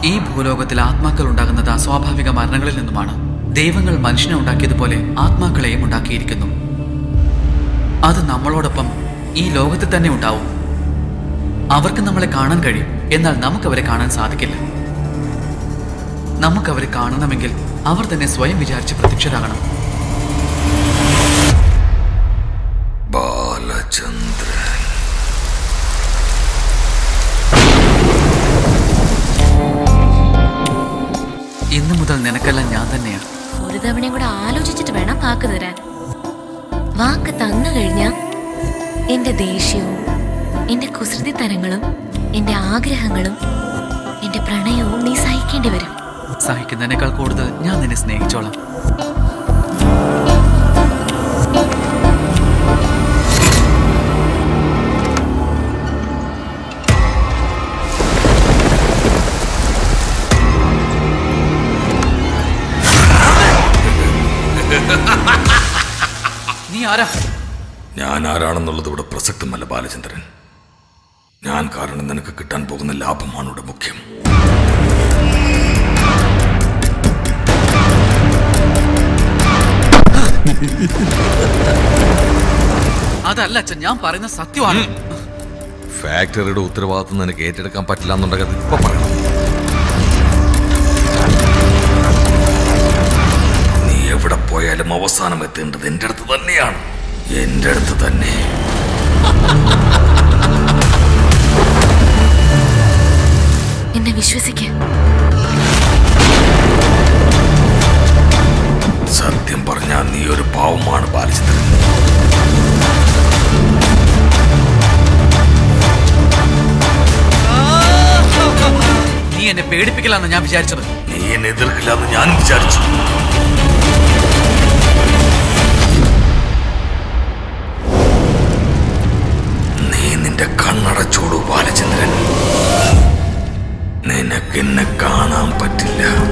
ഈ ഭൂലോകത്തിൽ ആത്മാക്കൾ ഉണ്ടാകുന്നത് അസ്വാഭാവിക മരണങ്ങളിൽ നിന്നുമാണ് ദൈവങ്ങൾ മനുഷ്യനെ ഉണ്ടാക്കിയതുപോലെ ആത്മാക്കളെയും ഉണ്ടാക്കിയിരിക്കുന്നു അത് നമ്മളോടൊപ്പം ഈ ലോകത്തിൽ തന്നെ ഉണ്ടാവും അവർക്ക് നമ്മളെ കാണാൻ കഴിയും എന്നാൽ നമുക്കവരെ കാണാൻ സാധിക്കില്ല നമുക്കവരെ കാണണമെങ്കിൽ അവർ തന്നെ സ്വയം വിചാരിച്ച് പ്രത്യക്ഷരാകണം ബാലചന്ദ്രൻ ഇന്നു മുതൽ നിനക്കെല്ലാം ഞാൻ തന്നെയാണ് ഒരു തവണയും കൂടെ ആലോചിച്ചിട്ട് വേണം വാക്ക് തരാൻ വാക്ക് തന്നു കഴിഞ്ഞാ എന്റെ ദേഷ്യവും എന്റെ കുസൃതിത്തരങ്ങളും എന്റെ ആഗ്രഹങ്ങളും എന്റെ പ്രണയവും നീ സഹിക്കേണ്ടി വരും സഹിക്കുന്നതിനേക്കാൾ കൂടുതൽ ഞാൻ നിന്നെ സ്നേഹിച്ചോളാം നീ ആരാ ഞാൻ ആരാണെന്നുള്ളത് ഇവിടെ പ്രസക്തമല്ല ബാലചന്ദ്രൻ ഞാൻ കാരണം നിനക്ക് കിട്ടാൻ പോകുന്ന ലാഭമാണ് ഇവിടെ മുഖ്യം അതല്ല അച്ഛൻ ഞാൻ പറയുന്ന സത്യമാണ് ഫാക്ടറിയുടെ ഉത്തരവാദിത്വം നിനക്ക് ഏറ്റെടുക്കാൻ പറ്റില്ല എന്നുണ്ടെങ്കിൽ അത് ഇപ്പൊ പറയണം നീ എവിടെ പോയാലും അവസാനം എത്തേണ്ടത് എന്റെ അടുത്ത് തന്നെയാണ് എന്റെ അടുത്ത് തന്നെ എന്നെ വിശ്വസിക്ക സത്യം പറഞ്ഞാൽ നീ ഒരു പാവമാണ് ബാലചന്ദ്രൻ നീ എന്നെ പേടിപ്പിക്കലാന്ന് ഞാൻ വിചാരിച്ചത് നീ എന്നെ എതിർക്കില്ല എന്ന് ഞാൻ വിചാരിച്ചു നീ നിന്റെ കണ്ണടച്ചോടു ബാലചന്ദ്രൻ നിനക്ക് എന്നെ കാണാൻ പറ്റില്ല